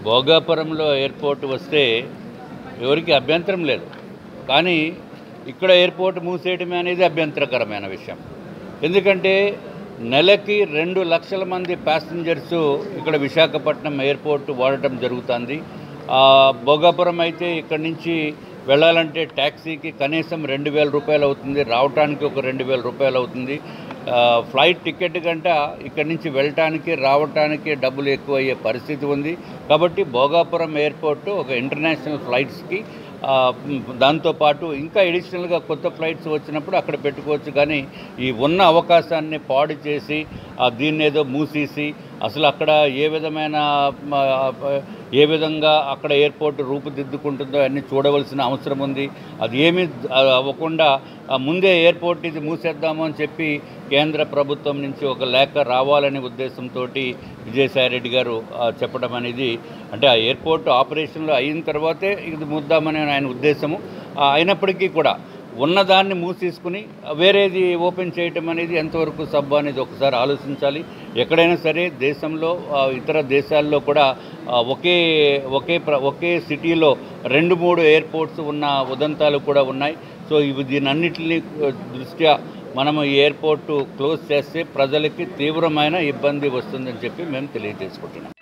భోగాపురంలో airport వస్తే ఎవరికి అభ్యంతరం లేదు కానీ ఇక్కడ ఎయిర్పోర్ట్ మూసేయడమే అనేది అభ్యంతరకరమైన విషయం ఎందుకంటే నెలకి రెండు లక్షల మంది ప్యాసింజర్స్ ఇక్కడ విశాఖపట్నం ఎయిర్పోర్ట్ వాడటం జరుగుతుంది ఆ, భోగాపురం అయితే ఇక్కడ నుంచి వెళ్ళాలంటే ట్యాక్సీకి కనీసం రెండు వేల రూపాయలు అవుతుంది రావటానికి ఒక రెండు వేల రూపాయలు అవుతుంది ఆ, ఫ్లైట్ టికెట్ కంట ఇక్కడి నుంచి వెళ్ళటానికి రావటానికి డబ్బులు ఎక్కువ అయ్యే పరిస్థితి ఉంది కాబట్టి భోగాపురం ఎయిర్పోర్ట్ ఒక ఇంటర్నేషనల్ ఫ్లైట్స్కి ఆ, మ్, దాంతోపాటు ఇంకా ఎడిషనల్గా కొత్త ఫ్లైట్స్ వచ్చినప్పుడు అక్కడ పెట్టుకోవచ్చు కానీ ఈ ఉన్న అవకాశాన్ని పాడు చేసి ఆ, దీన్ని ఏదో మూసేసి అసలు అక్కడ ఏ విధమైన మ, ఏ విధంగా అక్కడ ఎయిర్పోర్ట్ రూపుదిద్దుకుంటుందో అన్ని చూడవలసిన అవసరం ఉంది అది ఏమీ ఆ, అవ్వకుండా ఆ, ముందే ఎయిర్పోర్ట్ ఇది మూసేద్దాము అని చెప్పి కేంద్ర ప్రభుత్వం నుంచి ఒక లేఖ రావాలనే ఉద్దేశంతో విజయసాయిరెడ్డి గారు ఆ, చెప్పడం అనేది అంటే ఆ ఎయిర్పోర్ట్ ఆపరేషన్లో అయిన తర్వాతే ఇది ముద్దామని ఆయన ఉద్దేశము ఆ, అయినప్పటికీ కూడా ఉన్నదాన్ని మూసేసుకుని వేరేది ఓపెన్ చేయటం అనేది ఎంతవరకు సబ్బు అనేది ఒకసారి ఆలోచించాలి ఎక్కడైనా సరే దేశంలో ఆ, ఇతర దేశాల్లో కూడా ఆ, ఒకే ఒకే ప్ర ఒకే సిటీలో రెండు మూడు ఎయిర్పోర్ట్స్ ఉన్న ఉదంతాలు కూడా ఉన్నాయి సో ఇవి దీనన్నిటిని ఆ, దృష్ట్యా మనము ఈ ఎయిర్పోర్టు క్లోజ్ చేస్తే ప్రజలకి తీవ్రమైన ఇబ్బంది వస్తుందని చెప్పి మేము తెలియజేసుకుంటున్నాం